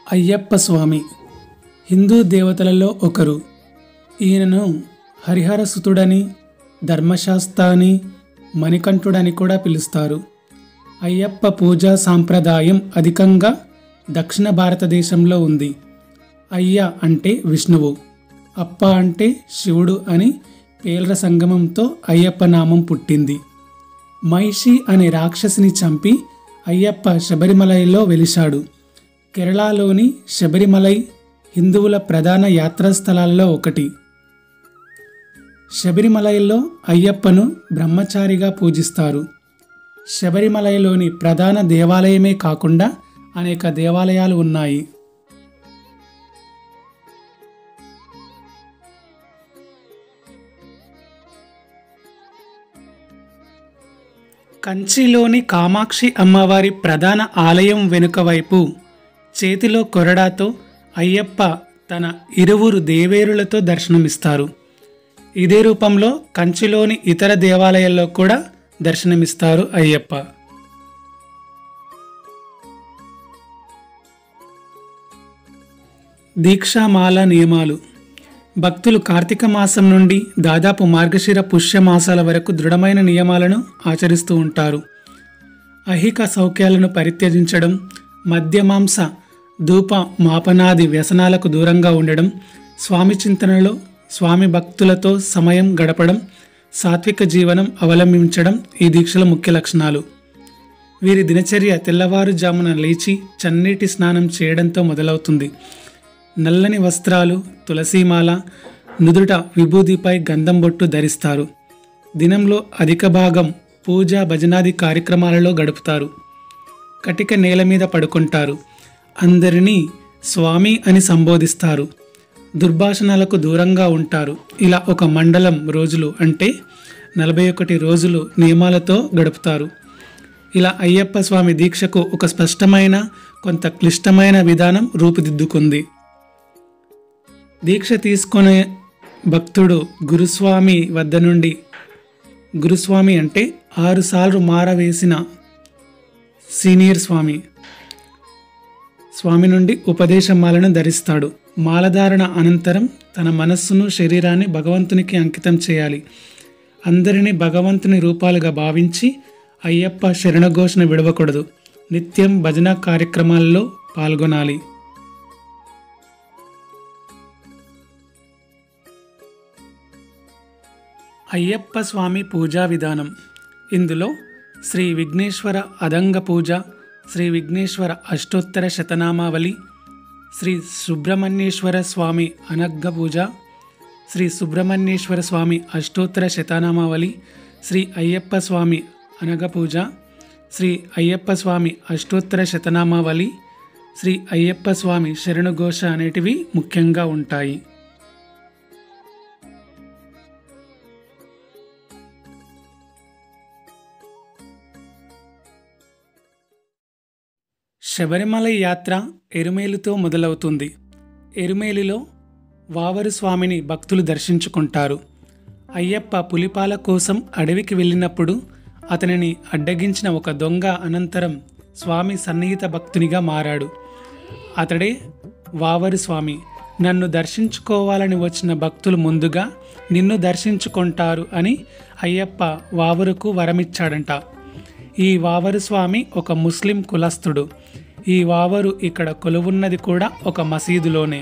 అయ్యప్ప స్వామి హిందూ దేవతలలో ఒకరు ఈయనను హరిహరసుతుడని ధర్మశాస్త్ర అని మణికంఠుడని కూడా పిలుస్తారు అయ్యప్ప పూజా సాంప్రదాయం అధికంగా దక్షిణ భారతదేశంలో ఉంది అయ్య అంటే విష్ణువు అప్ప అంటే శివుడు అని పేర్ల సంగమంతో అయ్యప్ప నామం పుట్టింది మహిషి అనే రాక్షసిని చంపి అయ్యప్ప శబరిమలైలో వెలిశాడు కేరళలోని శబరిమలై హిందువుల ప్రధాన యాత్రాస్థలాల్లో ఒకటి శబరిమలైలో అయ్యప్పను బ్రహ్మచారిగా పూజిస్తారు శబరిమలైలోని ప్రధాన దేవాలయమే కాకుండా అనేక దేవాలయాలు ఉన్నాయి కంచిలోని కామాక్షి అమ్మవారి ప్రధాన ఆలయం వెనుక వైపు చేతిలో కొరడాతో అయ్యప్ప తన ఇరువురు దేవేరులతో దర్శనమిస్తారు ఇదే రూపంలో కంచిలోని ఇతర దేవాలయాల్లో కూడా దర్శనమిస్తారు అయ్యప్ప దీక్షామాల నియమాలు భక్తులు కార్తీక మాసం నుండి దాదాపు మార్గశిర పుష్య మాసాల వరకు దృఢమైన నియమాలను ఆచరిస్తూ ఉంటారు ఐహిక సౌఖ్యాలను పరిత్యజించడం మద్యమాంస ధూప మాపనాది వ్యసనాలకు దూరంగా ఉండడం స్వామి చింతనలో స్వామి భక్తులతో సమయం గడపడం సాత్విక జీవనం అవలంబించడం ఈ దీక్షల ముఖ్య లక్షణాలు వీరి దినచర్య తెల్లవారుజామున లేచి చన్నీటి స్నానం చేయడంతో మొదలవుతుంది నల్లని వస్త్రాలు తులసీమాల నుదుట విభూదిపై గంధం బొట్టు ధరిస్తారు దినంలో అధిక భాగం పూజ భజనాది కార్యక్రమాలలో గడుపుతారు కటిక నేల మీద పడుకుంటారు అందరినీ స్వామి అని సంబోధిస్తారు దుర్భాషణలకు దూరంగా ఉంటారు ఇలా ఒక మండలం రోజులు అంటే నలభై ఒకటి రోజులు నియమాలతో గడుపుతారు ఇలా అయ్యప్ప స్వామి దీక్షకు ఒక స్పష్టమైన కొంత క్లిష్టమైన విధానం రూపుదిద్దుకుంది దీక్ష తీసుకునే భక్తుడు గురుస్వామి వద్ద నుండి గురుస్వామి అంటే ఆరుసార్లు మారవేసిన సీనియర్ స్వామి స్వామి నుండి ఉపదేశమాలను ధరిస్తాడు మాలధారణ అనంతరం తన మనస్సును శరీరాన్ని భగవంతునికి అంకితం చేయాలి అందరినీ భగవంతుని రూపాలుగా భావించి అయ్యప్ప శరణఘోషణ విడవకూడదు నిత్యం భజన కార్యక్రమాల్లో పాల్గొనాలి అయ్యప్ప స్వామి పూజా విధానం ఇందులో శ్రీ విఘ్నేశ్వర అదంగ పూజ శ్రీ విఘ్నేశ్వర అష్టోత్తర శతనామావళి శ్రీ సుబ్రహ్మణ్యేశ్వర స్వామి అనగ్గ పూజ శ్రీ సుబ్రహ్మణ్యేశ్వర స్వామి అష్టోత్తర శతనామావళి శ్రీ అయ్యప్ప స్వామి అనగ పూజ శ్రీ అయ్యప్ప స్వామి అష్టోత్తర శతనామావళి శ్రీ అయ్యప్ప స్వామి శరణుఘోష అనేటివి ముఖ్యంగా ఉంటాయి శబరిమల యాత్ర ఎరుమేలుతో మొదలవుతుంది ఎరుమేలిలో వావరు స్వామిని భక్తులు దర్శించుకుంటారు అయ్యప్ప పులిపాల కోసం అడవికి వెళ్ళినప్పుడు అతనిని అడ్డగించిన ఒక దొంగ అనంతరం స్వామి సన్నిహిత భక్తునిగా మారాడు అతడే వావరు స్వామి నన్ను దర్శించుకోవాలని వచ్చిన భక్తులు ముందుగా నిన్ను దర్శించుకుంటారు అని అయ్యప్ప వావరుకు వరమిచ్చాడంట ఈ వావరు స్వామి ఒక ముస్లిం కులస్థుడు ఈ వావరు ఇక్కడ కొలువున్నది కూడా ఒక మసీదులోనే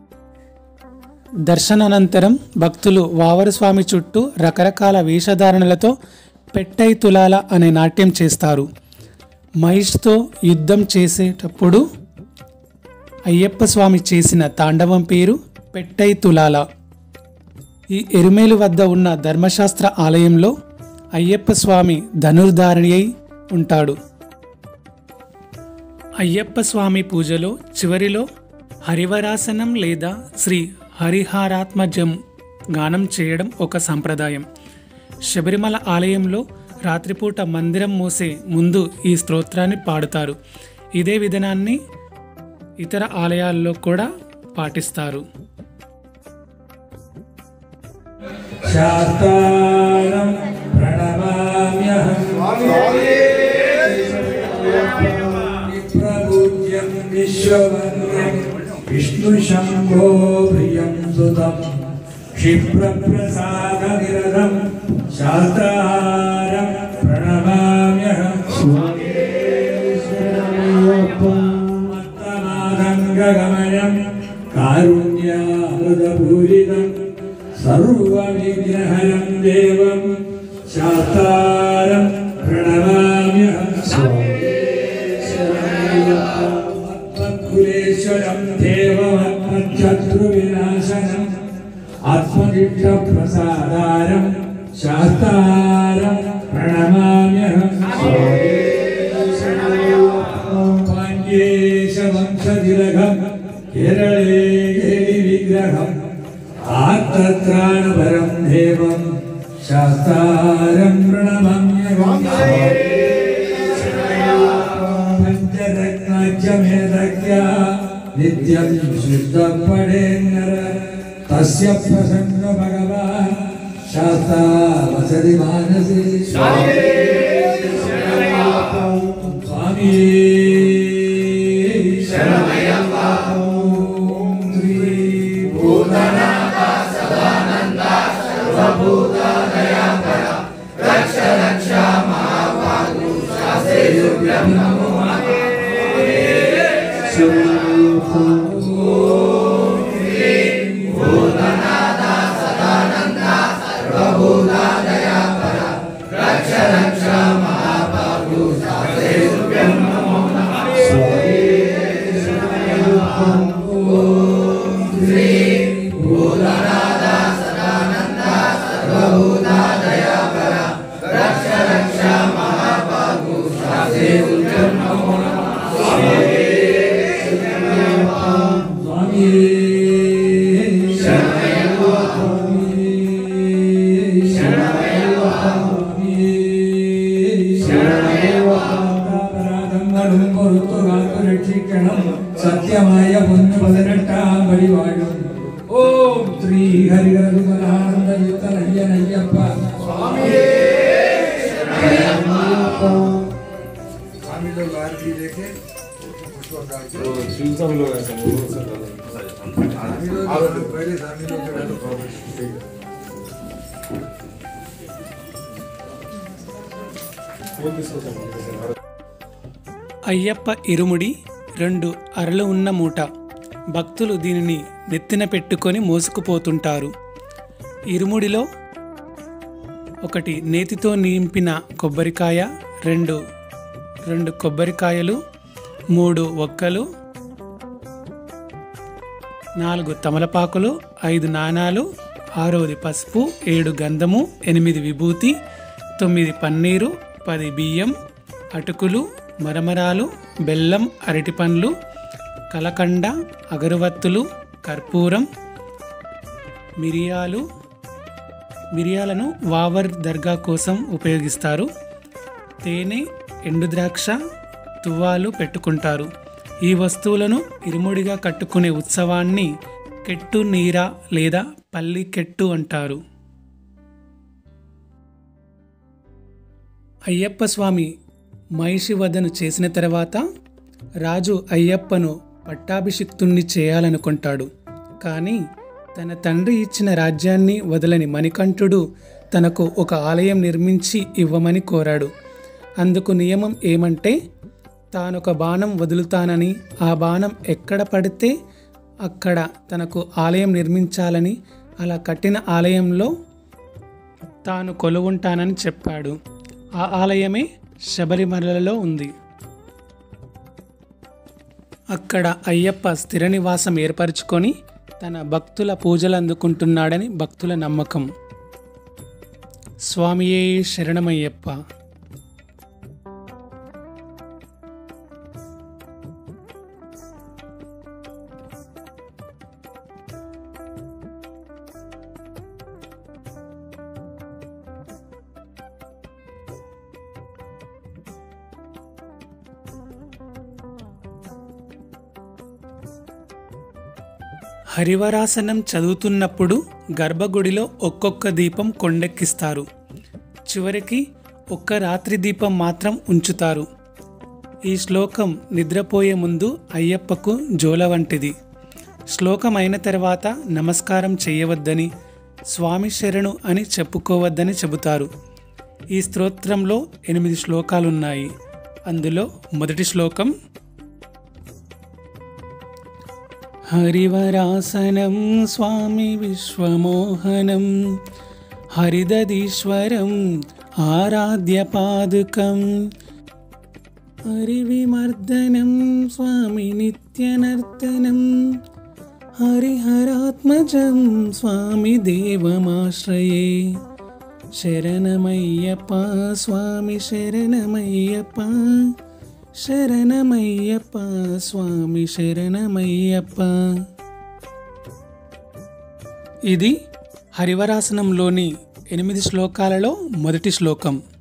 దర్శనానంతరం భక్తులు వావరు స్వామి చుట్టూ రకరకాల వేషధారణలతో పెట్టై తులాల అనే నాట్యం చేస్తారు మహిష్తో యుద్ధం చేసేటప్పుడు అయ్యప్ప స్వామి చేసిన తాండవం పేరు పెట్టై తులాల ఈ ఎరుమేలు వద్ద ఉన్న ధర్మశాస్త్ర ఆలయంలో అయ్యప్ప స్వామి ధనుర్ధారణి అయి ఉంటాడు అయ్యప్ప స్వామి పూజలో చివరిలో హరివరాసనం లేదా శ్రీ హరిహారాత్మజం గానం చేయడం ఒక సంప్రదాయం శబరిమల ఆలయంలో రాత్రిపూట మందిరం మూసే ముందు ఈ స్తోత్రాన్ని పాడుతారు ఇదే విధానాన్ని ఇతర ఆలయాల్లో కూడా పాటిస్తారు శాస్త్రాణం ప్రణమామ్యహం ప్రబుద్ధ్యం విశ్వవన్యం शम्भो प्रियं सुतम् क्षिप्रप्रसादनिरतं शास्त्रारं प्रणमाम्यहम् मत्तमादङ्गगमनं कारुण्यामृतपूरितं सर्वविघ्नहरं देवं शास्तारं प्रणमाम्यहम् मत्कुलेश्वरं देवमत्मच्छत्रुविनाशनम् आत्मदीक्षप्रसादारं शास्तारं प्रणमाम्यहम् पाण्ड्येशवंशतिलकं केरळे गिरिविग्रहम् आत्तत्राणपरं देवं शास्तारं प्रणमाम्यहम् पञ्चरत्नाच्यमेदज्ञा नित्यं शुद्धपडेन्नर तस्य प्रसन्न भगवान् शास्ता वसति मानसे स्वामी ॐ श्री స్వామి ശരണമേവാപരാധങ്ങളും പൊറുത്തു കാത്തു രക്ഷിക്കണം സത്യമായ പൊന്നു പതിനെട്ടാം വഴിപാടും ഓം ശ്രീ ഹരിഹരസുമനാനന്ദ യുക്തനയ്യനയ്യപ്പ स्वामी लोग आरती लेके पुष्प डाल के शिवसम लोग ऐसे बोलो सर स्वामी लोग पहले स्वामी लोग के डालो ठीक है फोन తీసుకొచ్చాను అయ్యప్ప ఇరుముడి రెండు అరలు ఉన్న మూట భక్తులు దీనిని నెత్తిన పెట్టుకొని మోసుకుపోతుంటారు ఇరుముడిలో ఒకటి నేతితో నింపిన కొబ్బరికాయ రెండు రెండు కొబ్బరికాయలు మూడు ఒక్కలు నాలుగు తమలపాకులు ఐదు నాణాలు ఆరవది పసుపు ఏడు గంధము ఎనిమిది విభూతి తొమ్మిది పన్నీరు పది బియ్యం అటుకులు మరమరాలు బెల్లం అరటి పండ్లు కలకండ అగరవత్తులు కర్పూరం మిరియాలు మిరియాలను వావర్ దర్గా కోసం ఉపయోగిస్తారు తేనె ఎండు ద్రాక్ష తువ్వాలు పెట్టుకుంటారు ఈ వస్తువులను ఇరుముడిగా కట్టుకునే ఉత్సవాన్ని కెట్టు నీరా లేదా పల్లి కెట్టు అంటారు అయ్యప్ప స్వామి మహిషి వధను చేసిన తర్వాత రాజు అయ్యప్పను పట్టాభిషిక్తుణ్ణి చేయాలనుకుంటాడు కానీ తన తండ్రి ఇచ్చిన రాజ్యాన్ని వదలని మణికంఠుడు తనకు ఒక ఆలయం నిర్మించి ఇవ్వమని కోరాడు అందుకు నియమం ఏమంటే తానొక బాణం వదులుతానని ఆ బాణం ఎక్కడ పడితే అక్కడ తనకు ఆలయం నిర్మించాలని అలా కట్టిన ఆలయంలో తాను కొలువుంటానని చెప్పాడు ఆ ఆలయమే శబరిమలలో ఉంది అక్కడ అయ్యప్ప స్థిర నివాసం ఏర్పరచుకొని తన భక్తుల పూజలు అందుకుంటున్నాడని భక్తుల నమ్మకం స్వామియే శరణమయ్యప్ప హరివరాసనం చదువుతున్నప్పుడు గర్భగుడిలో ఒక్కొక్క దీపం కొండెక్కిస్తారు చివరికి ఒక్క రాత్రి దీపం మాత్రం ఉంచుతారు ఈ శ్లోకం నిద్రపోయే ముందు అయ్యప్పకు జోల వంటిది శ్లోకం అయిన తర్వాత నమస్కారం చేయవద్దని స్వామి శరణు అని చెప్పుకోవద్దని చెబుతారు ఈ స్తోత్రంలో ఎనిమిది శ్లోకాలున్నాయి అందులో మొదటి శ్లోకం హరివరాసనం స్వామి విశ్వమోహనం హరిదదీశ్వరం ఆరాధ్య పాదుకం హరివిమర్దనం స్వామి నిత్యనర్తనం హరిహరాత్మజం స్వామి దేవమాశ్రయే శరణమయ్యప్ప స్వామి శరణమయ్యప్ప శరణమయ్యప్ప స్వామి శరణమయ్యప్ప ఇది హరివరాసనంలోని ఎనిమిది శ్లోకాలలో మొదటి శ్లోకం